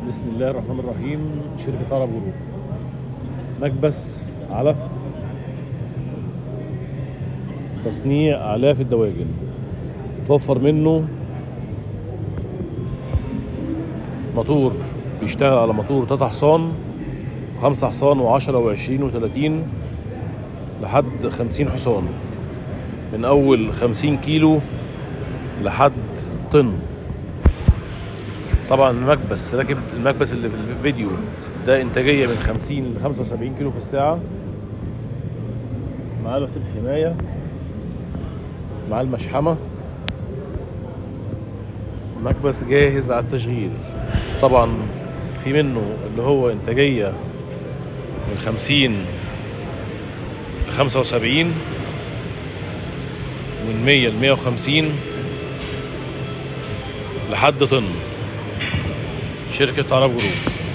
بسم الله الرحمن الرحيم شركة عرب جروب مكبس علف تصنيع آلاف الدواجن توفر منه موتور بيشتغل على موتور تلات حصان خمسة حصان وعشرة وعشرين وتلاتين لحد خمسين حصان من أول خمسين كيلو لحد طن طبعا المكبس راكب المكبس اللي في الفيديو ده انتاجيه من 50 ل 75 كيلو في الساعه معاه لوحه الحمايه معاه المشحمه مكبس جاهز على التشغيل طبعا في منه اللي هو انتاجيه من 50 ل 75 من 100 ل 150 لحد طن شركة عرب جروب